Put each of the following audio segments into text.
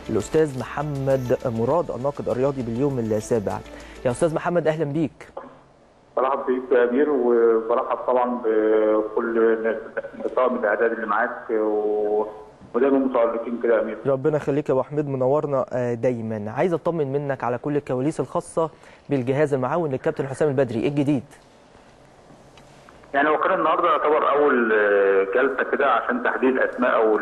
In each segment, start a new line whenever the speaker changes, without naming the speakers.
الاستاذ محمد مراد الناقد الرياضي باليوم السابع يا استاذ محمد اهلا بيك
برحب بيك يا امير وبرحب طبعا بكل طاقم الاعداد اللي معاك و... ودايما متالقين كده يا امير
ربنا يخليك يا ابو حميد منورنا دايما عايز اطمن منك على كل الكواليس الخاصه بالجهاز المعاون للكابتن حسام البدري ايه الجديد
يعني هو كان النهارده يعتبر اول جلسه كده عشان تحديد اسماء او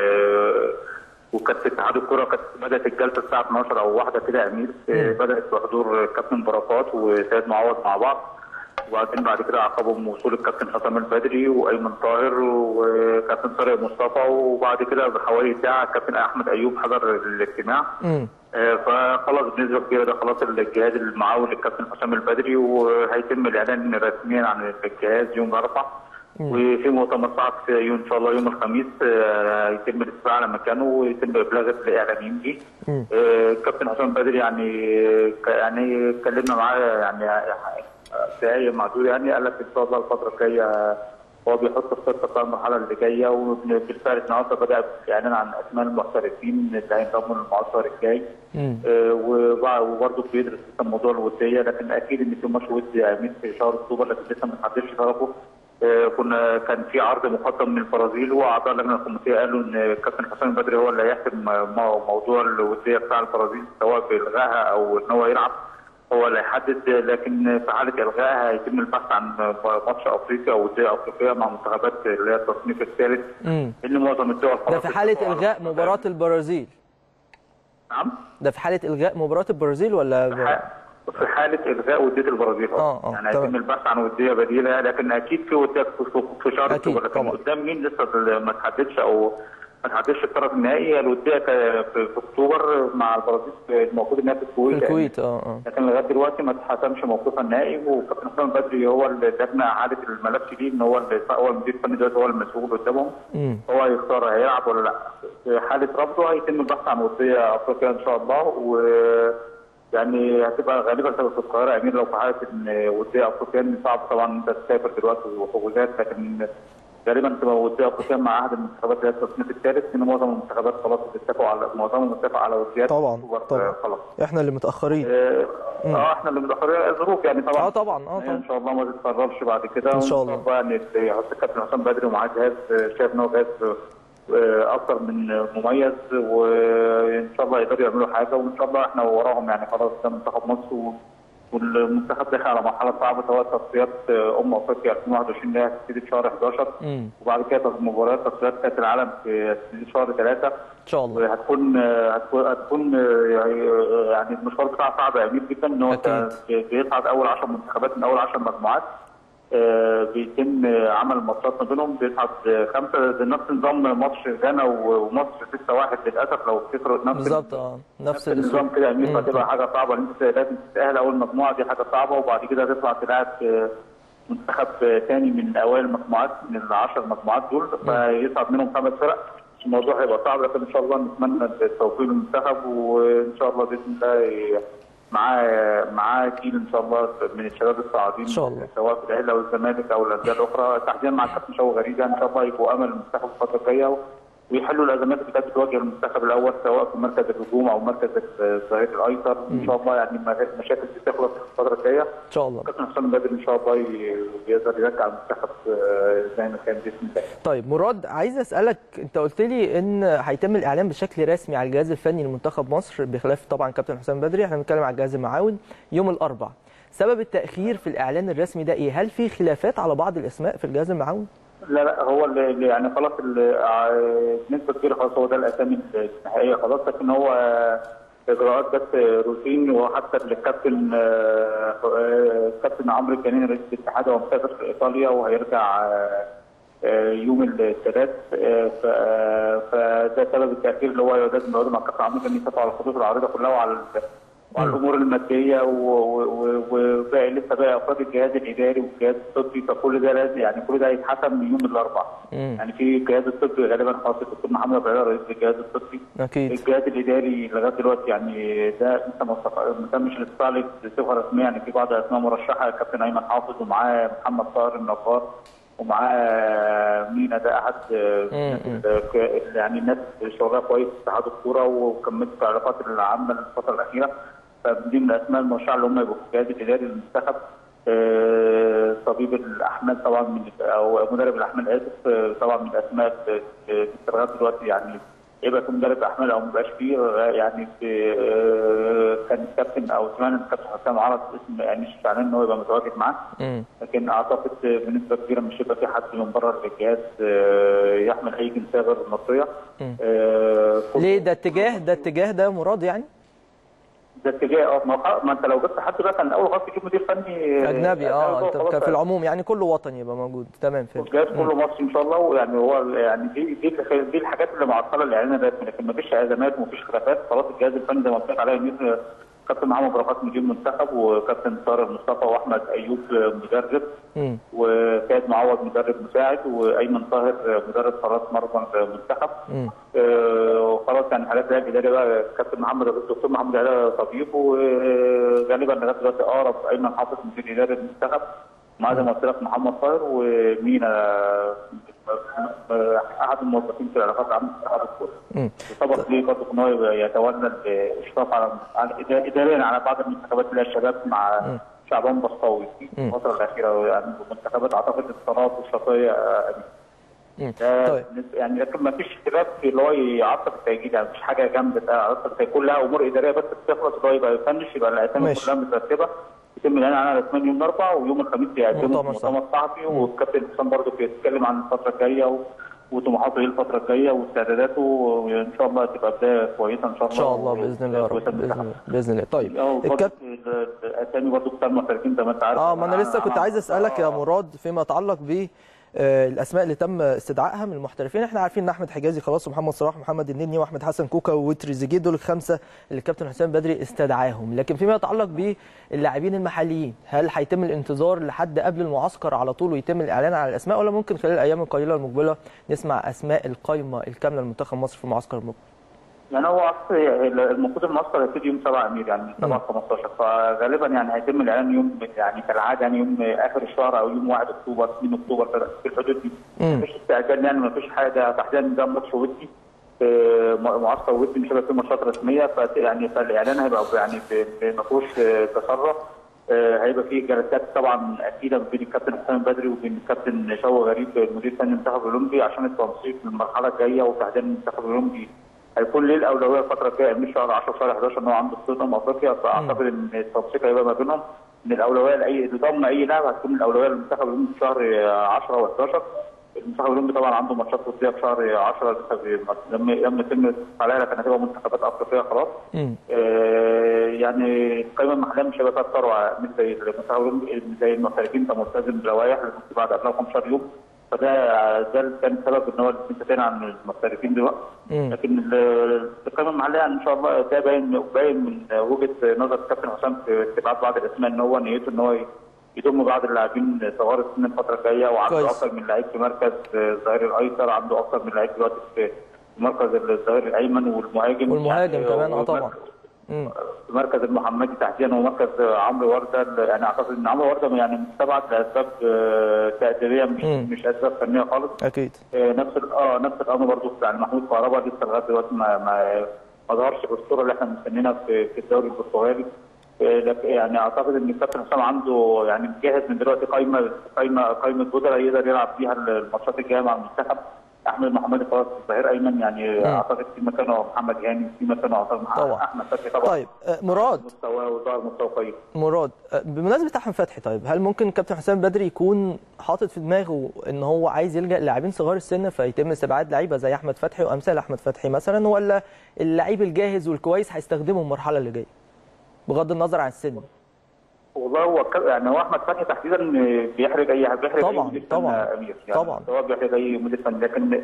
وكانت اتحاد الكره كانت بدات الجلسه الساعه 12 او واحده كده يا امير بدات بحضور كابتن بركات وسيد معوض مع بعض وبعدين بعد كده عقبهم وصول الكابتن حسام البدري وايمن طاهر وكابتن طارق مصطفى وبعد كده بحوالي ساعه الكابتن احمد ايوب حضر الاجتماع آه فخلاص بنسبه كبيره ده خلاص الجهاز المعاون للكابتن حسام البدري وهيتم الاعلان رسميا عن الجهاز يوم الاربعاء وفي مؤتمر صحفي ان شاء الله يوم الخميس هيتم الاستفاء على مكانه ويتم ابلاغ الاعلاميين بيه. الكابتن حسام البدري يعني يعني اتكلمنا معاه يعني دقايق معدوده يعني قال لك ان شاء الله الفتره الجايه هو بيحط الخطه بتاع المرحله اللي جايه وبالفعل النهارده بدا الاعلان عن اسماء المحترفين اللي هينضموا للمعسكر الجاي آه وبرضه بيدرس موضوع الوديه لكن اكيد ان في ماتش ودي هيمين في شهر اكتوبر لكن لسه ما اتحددش طرفه آه كنا كان في عرض مقدم من البرازيل واعضاء اللجنه الكوميتيه قالوا ان الكابتن حسام البدري هو اللي هيحسم موضوع الوديه بتاع البرازيل سواء بالغائها او ان هو يلعب هو اللي هيحدد لكن في حاله الغائها هيتم البحث عن ماتش افريقيا او وديه افريقيه مع منتخبات اللي هي التصنيف الثالث
ان
معظم الدول
ده في حاله الغاء مباراه البرازيل
نعم
ده في حاله الغاء مباراه البرازيل ولا
في حاله الغاء وديه البرازيل
اه اه
يعني هيتم البحث عن وديه بديله لكن اكيد في وديه في شهر اكتوبر لكن قدام مين لسه ما تحددش او ما تحددش الطرف النهائي الوديه في اكتوبر مع البرازيل المفروض انها في الكويت
في الكويت اه اه
لكن لغايه دلوقتي ما اتحسمش موقفها النهائي وكابتن حسام البدري هو اللي لجنه اعاده الملف ليه ان هو اللي هو المدير الفني دلوقتي هو المسؤول قدامهم هو هيختار هيلعب ولا لا في حاله رفضه هيتم البحث عن وديه افريقيا ان شاء الله و يعني هتبقى غالبا تبقى في القاهره يا امير لو في حاله ان وديه افريقيا صعب طبعا انت تسافر دلوقتي وحجوزات لكن غالبا تبقى وديه افريقيا مع احد المنتخبات اللي هي التصنيف الثالث لان معظم المنتخبات خلاص اتفقوا على معظمهم اتفق على وديات
طبعا طبعا خلاص احنا اللي متاخرين
اه, آه احنا اللي متاخرين الظروف يعني طبعا
اه طبعا اه طبعا
ان شاء الله ما تتكررش بعد كده
ان شاء الله
يعني يحط الكابتن حسام بدري ومعاه جهاز شايف ان هو جهاز اكثر من مميز وان شاء الله يقدروا يعملوا حاجه وان شاء الله احنا وراهم يعني خلاص ده منتخب مصر والمنتخب داخل على مرحله صعبه سواء تصفيات امم افريقيا 2021 اللي هي هتبتدي في شهر 11
مم.
وبعد كده مباريات تصفيات كاس العالم في شهر 3
ان شاء الله
هتكون هتكون هتكون يعني المشوار بتاعها صعب يا امير جدا ان هو بيصعد اول 10 منتخبات من اول 10 مجموعات بيتم عمل ماتشات ما بينهم بيصعد خمسه بنفس نظام ماتش غانا ومصر 6-1 للاسف لو تفتكروا نفس
بالظبط اه
نفس النظام كده يا امير فهتبقى حاجه صعبه ان انت لازم تتاهل اول مجموعه دي حاجه صعبه وبعد كده تطلع تلعب منتخب ثاني من اوائل المجموعات من العشر مجموعات دول فيصعد منهم خمس فرق الموضوع هيبقى صعب لكن ان شاء الله نتمنى التوفيق للمنتخب وان شاء الله باذن الله معاه معاه جيل ان شاء الله من الشباب الصاعدين
ان شاء الله
سواء في الاهلي او الزمالك او الانديه الاخرى تحديدا مع الكابتن شوقي غريزه ان شاء الله يبقوا امل المنتخب الفتره الجايه ويحلوا الازمات اللي كانت بتواجه المنتخب الاول سواء في مركز الهجوم او مركز الظهير الايسر ان شاء الله يعني المشاكل دي تخلص في الفتره الجايه
ان شاء الله
كابتن حسام البدري ان شاء الله يقدر يرجع المنتخب زي ما كان باذن الله
طيب مراد عايز اسالك انت قلت لي ان هيتم الاعلان بشكل رسمي على الجهاز الفني لمنتخب مصر بخلاف طبعا كابتن حسام بدري احنا بنتكلم على الجهاز المعاون يوم الاربعاء سبب التاخير في الاعلان الرسمي ده ايه هل في خلافات على بعض الاسماء في الجهاز المعاون
لا لا هو اللي يعني خلاص بنسبه كبيره خلاص هو ده الاسامي النهائيه خلاص لكن هو اجراءات بس روتين وحتى الكابتن الكابتن عمرو الجنين رئيس الاتحاد هو مسافر في ايطاليا وهيرجع يوم الثلاث فده سبب التاخير اللي هو لازم يقعدوا مع الكابتن عمرو الجنين يتفقوا على الخطوط العريضه كلها وعلى وعلى الامور الماديه وباقي لسه باقي افراد الجهاز الاداري والجهاز الطبي فكل ده لازم يعني كل ده هيتحسم يوم الاربعاء يعني في الجهاز الطبي غالبا خاص الدكتور محمد ابراهيم رئيس الجهاز الطبي
اكيد
الجهاز الاداري لغايه دلوقتي يعني ده لسه ما تمش الاستطلاع بصفه رسميه يعني في بعض الاسماء مرشحه الكابتن ايمن حافظ ومعاه محمد طاهر النجار ومعاه مينا ده احد آه،
مم.
ال- يعني الناس شغلها كويس في اتحاد الكوره وكملت في العلاقات العامه الفتره الاخيره فدي من الاسماء المرشحه اللي هم يبقوا في الجهاز الاداري للمنتخب آه، طبيب الاحمال طبعا من او مدرب الاحمال اسف آه، طبعا من الاسماء في في لغايه دلوقتي يعني يبقى في مدرب احمال او ما يبقاش فيه آه، يعني في آه، كان الكابتن او سمعنا ان الكابتن حسام عرض اسم يعني مش معناه ان هو يبقى متواجد معاه
مم.
لكن اعتقد بنسبه كبيره مش هيبقى في حد من بره الجهاز آه، يحمل اي جنسيه غير المصريه
مم.
آه، كل-
ليه ده اتجاه ده اتجاه ده مراد يعني
ده اتجاه اه ما هو- ما انت لو جبت حد بقى كان اول غلط تجيب مدير فني
اجنبي اه انت
خلاص
في العموم يعني كله وطني يبقى موجود تمام فهمت
الجهاز كله مصري ان شاء الله ويعني هو يعني دي دي دي الحاجات اللي معطله الاعلان الرسمي لكن ما فيش ازمات وما فيش خلافات خلاص الجهاز الفني زي ما قلت لك عليه يمير كابتن محمد بركات مدير منتخب وكابتن طارق مصطفى واحمد ايوب مدرب
مم.
وسيد معوض مدرب مساعد وايمن طاهر مدرب حراس مرمى المنتخب
مم.
آه، وخلاص يعني حالات الهيئه الاداريه بقى كابتن محمد الدكتور محمد علاء طبيب وغالبا لغايه دلوقتي اقرب ايمن حافظ مدير اداري المنتخب مع زي ما قلت لك محمد طاهر ومينا آه، احد الموظفين في العلاقات العامه في اتحاد الكوره.
مم.
سبق ليه برضه ان هو يبقى يتولى الاشراف على على- اداريا على بعض المنتخبات اللي هي الشباب مع شعبان بسطاوي في
مم.
الفتره الاخيره يعني منتخبات اعتقد الصالات والشرقيه آه،
مم.
ده
طيب
بالنسبة- يعني لكن ما فيش خلاف في اللي هو يعطل التأجيل يعني مفيش حاجه جامده تعطل التأجيل كلها امور اداريه بس بتخلص اللي هو يبقى يفنش يبقى الاسامي
ماشي.
كلها مترتبه يتم الاعلان عنها رسميا يوم الاربعاء ويوم الخميس يقدموا
مؤتمر
في مؤتمر صحفي والكابتن حسام برضه بيتكلم عن الفتره الجايه و... وطموحاته ايه الفتره الجايه واستعداداته وان شاء الله تبقى بدايه كويسه ان شاء الله
ان شاء الله باذن الله يا رب
كويسة
باذن
للمنتخب.
الله باذن الله طيب
اه وبرضه
الكابتن
الاسامي برضه بتاع المحترفين زي ما انت عارف
اه ما انا لسه كنت عايز اسالك يا
آه.
مراد فيما يتعلق ب آه، الاسماء اللي تم استدعائها من المحترفين احنا عارفين ان احمد حجازي خلاص ومحمد صلاح ومحمد النني واحمد حسن كوكا وتريزيجيه دول الخمسه اللي الكابتن حسام بدري استدعاهم لكن فيما يتعلق باللاعبين المحليين هل هيتم الانتظار لحد قبل المعسكر على طول ويتم الاعلان على الاسماء ولا ممكن خلال الايام القليله المقبله نسمع اسماء القائمه الكامله لمنتخب مصر في المعسكر المقبل
يعني هو اصل المفروض المعسكر هيبتدي يوم 7 امير يعني 7 15 فغالبا يعني هيتم الاعلان يوم يعني كالعاده يعني يوم اخر الشهر او يوم 1 اكتوبر 2 اكتوبر كده في الحدود دي
مم.
مفيش استعجال يعني مفيش حاجه تحديدا ده ماتش ودي آه، معسكر ودي مش هيبقى فيه ماتشات رسميه فت- يعني فالاعلان هيبقى يعني ب- ب- ما فيهوش آه، تسرع آه، هيبقى فيه جلسات طبعا اكيده بين الكابتن حسام بدري وبين الكابتن شوقي غريب المدير الفني للمنتخب الاولمبي عشان التنسيق للمرحله الجايه وتحديدا المنتخب الاولمبي هيكون ليه الاولويه الفتره الجايه من شهر 10 شهر 11 ان هو عنده بطوله أمم افريقيا فاعتقد ان التنسيق هيبقى ما بينهم ان الاولويه لاي لضم اي لاعب هتكون الاولويه للمنتخب الاولمبي في شهر 10 و11 المنتخب الاولمبي طبعا عنده ماتشات وديه في شهر 10 لسه بي- لما لما يتم عليها لكن هتبقى منتخبات افريقيه خلاص
مم.
آه، يعني القائمه المحليه مش هيبقى فيها ثروه مش زي المنتخب الاولمبي زي المحترفين انت ملتزم بلوائح بعد قبلها 15 يوم فده ده كان سبب ان هو انت تاني عن المحترفين دلوقتي
مم.
لكن ال- القائمه المحليه يعني ان شاء الله ده باين باين من وجهه نظر الكابتن حسام في استبعاد بعض الاسماء ان هو نيته ان هو يضم بعض اللاعبين صغار السن الفتره الجايه وعنده
كويس.
اكثر من لعيب في مركز الظهير الايسر عنده اكثر من لعيب دلوقتي في مركز الظهير الايمن والمهاجم
والمهاجم
يعني
كمان اه طبعا
ومركز-
مم.
في مركز المحمدي تحديدا ومركز عمرو ورده يعني اعتقد ان عمرو ورده يعني مستبعد لاسباب آه، تقديريه مش
مم.
مش اسباب فنيه خالص
اكيد
آه، نفس ال- اه نفس الامر برضه يعني محمود كهربا لسه لغايه دلوقتي ما ما ما ظهرش بالصوره اللي احنا مستنيينها في في الدوري البرتغالي آه، لك- يعني اعتقد ان الكابتن حسام عنده يعني مجهز من دلوقتي قايمه قايمه قايمه بدلاء يقدر يلعب بيها الماتشات الجايه مع المنتخب احمد محمد خلاص الظهير ايمن يعني
مم.
اعتقد في مكانه محمد هاني في مكانه اعتقد
طبعا.
احمد فتحي طبعا
طيب آه، مراد
مستواه وظهر مستوى كويس
مراد آه، بمناسبه احمد فتحي طيب هل ممكن كابتن حسام بدري يكون حاطط في دماغه ان هو عايز يلجا للاعبين صغار السن فيتم استبعاد لعيبه زي احمد فتحي وامثال احمد فتحي مثلا ولا اللعيب الجاهز والكويس هيستخدمه المرحله اللي جايه بغض النظر عن السن
والله هو ك- يعني هو احمد فتحي تحديدا بيحرج اي بيحرج
طبعاً،
اي مدير فن
طبعاً،
امير يعني
طبعاً.
هو بيحرج اي مدير فن لكن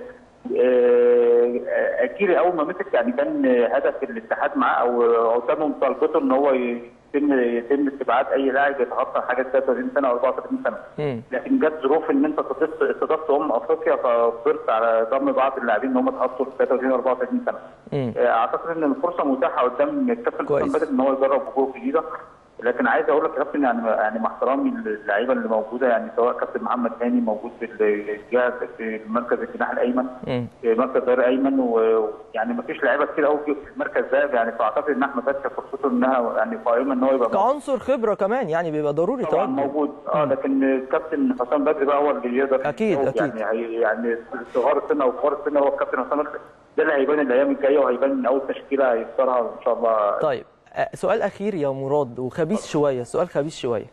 آه، اكيد اول ما مسك يعني كان هدف الاتحاد معاه او او تم مطالبته ان هو يتم يتم استبعاد اي لاعب يتخطى حاجه 33 سنه او 34 سنه
مم.
لكن جت ظروف ان انت استضفت استضفت ام افريقيا فاجبرت على ضم بعض اللاعبين ان هم اتحطوا في 33 34 سنه
مم.
اعتقد ان الفرصه متاحه قدام الكابتن
كويس.
حسام بدر ان هو يجرب وجوه جديده لكن عايز اقول لك يا كابتن يعني يعني مع احترامي اللعيبه اللي موجوده يعني سواء كابتن محمد هاني موجود في الجهه في مركز الجناح الايمن
مم.
في مركز ظهير ايمن ويعني ما فيش لعيبه كتير قوي في المركز ده يعني فاعتقد ان احمد فتحي فرصته انها يعني قائمه ان هو يبقى
كعنصر خبره كمان يعني بيبقى ضروري
طبعا
تواجده
موجود اه لكن الكابتن حسام بدري بقى هو اللي يقدر
أكيد،
يجاوب
أكيد.
يعني هي- يعني صغار السن او كبار السن هو الكابتن حسام بدري ده اللي هيبان الايام الجايه وهيبان من اول تشكيله هيختارها ان شاء الله
طيب آه، سؤال اخير يا مراد وخبيث شويه سؤال خبيث شويه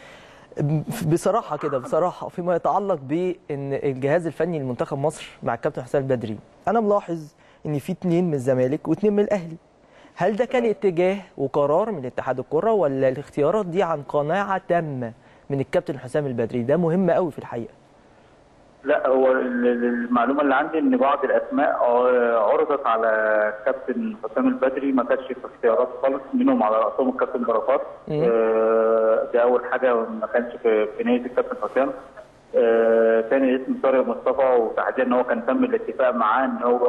بصراحه كده بصراحه فيما يتعلق بان الجهاز الفني لمنتخب مصر مع الكابتن حسام البدري انا ملاحظ ان في اتنين من الزمالك واتنين من الاهلي هل ده كان اتجاه وقرار من اتحاد الكره ولا الاختيارات دي عن قناعه تامه من الكابتن حسام البدري ده مهم قوي في الحقيقه
لا هو ال- ال- المعلومه اللي عندي ان بعض الاسماء آه، عرضت على كابتن حسام البدري ما كانتش في اختيارات خالص منهم على راسهم الكابتن بركات
مم.
آه، ده اول حاجه ما كانش في في نيه الكابتن حسام آه، تاني اسم طارق مصطفى وتحديدا ان هو كان تم الاتفاق معاه ان هو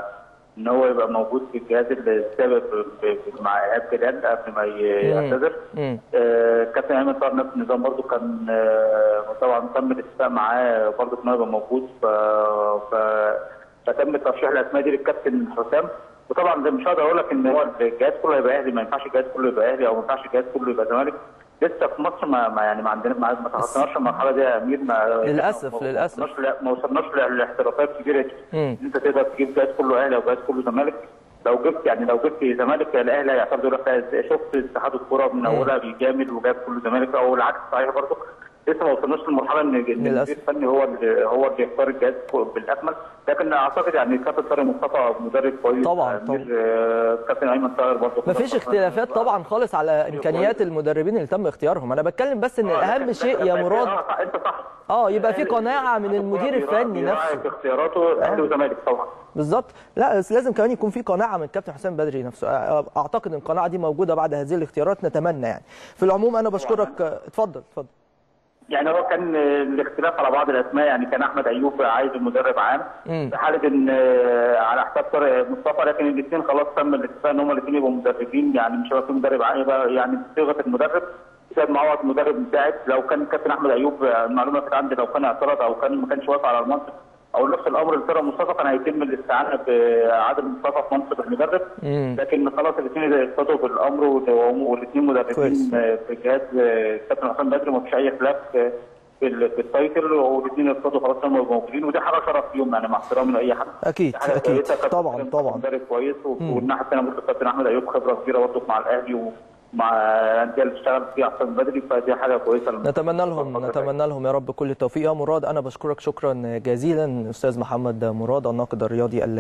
ان هو يبقى موجود في الجهاز السابق ب- ب- مع ايهاب جلال قبل ما ي-
مم.
يعتذر
مم.
آه، كابتن ايمن طاهر نفس النظام برضو كان آه، طبعا تم الاتفاق معاه برضو انه يبقى موجود ف... ف... فتم ترشيح الاسماء دي للكابتن حسام وطبعا ده مش هقدر اقول لك ان هو الجهاز كله يبقى اهلي ما ينفعش الجهاز كله يبقى اهلي او ما ينفعش الجهاز كله يبقى زمالك لسه في مصر ما, ما يعني ما عندنا ما, ما تخطيناش المرحله دي يا امير ما
للأسف،
ما
للأسف.
وصلناش ل- ما وصلناش لاحترافات كبيره دي.
مم.
ان انت تقدر تجيب جهاز كله اهلي او جهاز كله زمالك لو جبت يعني لو جبت زمالك الاهلي هيعترضوا يقول لك شفت اتحاد الكوره من اولها بيجامل وجاب كله زمالك او العكس صحيح برضه لسه ما وصلناش للمرحله ان إن
للأسف.
المدير الفني هو اللي هو اللي يختار الجهاز بالاكمل لكن اعتقد يعني كابتن طارق مصطفى مدرب كويس
طبعاً،
أمير، آه، كابتن ايمن طاهر برضه
مفيش اختلافات طبعا خالص على امكانيات المدربين اللي تم اختيارهم انا بتكلم بس ان اهم شيء يا مراد
آه، صح، انت صح
اه يبقى في قناعه من المدير الفني
بيراعي
نفسه
في اختياراته اهلي وزمالك طبعا
بالظبط لا بس لازم كمان يكون في قناعه من الكابتن حسام بدري نفسه اعتقد ان القناعه دي موجوده بعد هذه الاختيارات نتمنى يعني في العموم انا بشكرك اتفضل اتفضل
يعني هو كان آه، الاختلاف على بعض الاسماء يعني كان احمد ايوب عايز مدرب عام
مم.
في حاله ان آه، على حساب طارق مصطفى لكن الاثنين خلاص تم الاتفاق ان هم الاثنين يبقوا مدربين يعني مش هيبقى في مدرب عام يبقى يعني بصيغه المدرب سيد معوض مدرب مساعد لو كان كابتن احمد ايوب آه، المعلومه كانت عندي لو كان اعترض او كان ما كانش وافق على المنصب او نفس الامر لطارق مصطفى كان هيتم الاستعانه بعادل مصطفى في منصب المدرب
مم.
لكن خلاص الاثنين اقتضوا بالامر والاثنين مدربين
كويس.
آه، في جهاز آه، كابتن حسام بدري ومفيش اي خلاف آه، في ال- في التايتل والاثنين ارتضوا خلاص هم يبقوا موجودين ودي حاجه شرف ليهم يعني مع احترامي لاي حد
اكيد
دي حاجة
اكيد
كويسة. كابتن
طبعا
حسام
طبعا
مدرب كويس و- والناحيه الثانيه برضه كابتن احمد ايوب خبره كبيره برضه مع الاهلي ومع الانديه اللي اشتغل فيها حسام بدري فدي حاجه كويسه
نتمنى لهم نتمنى لهم يا رب كل التوفيق يا مراد انا بشكرك شكرا جزيلا استاذ محمد مراد الناقد الرياضي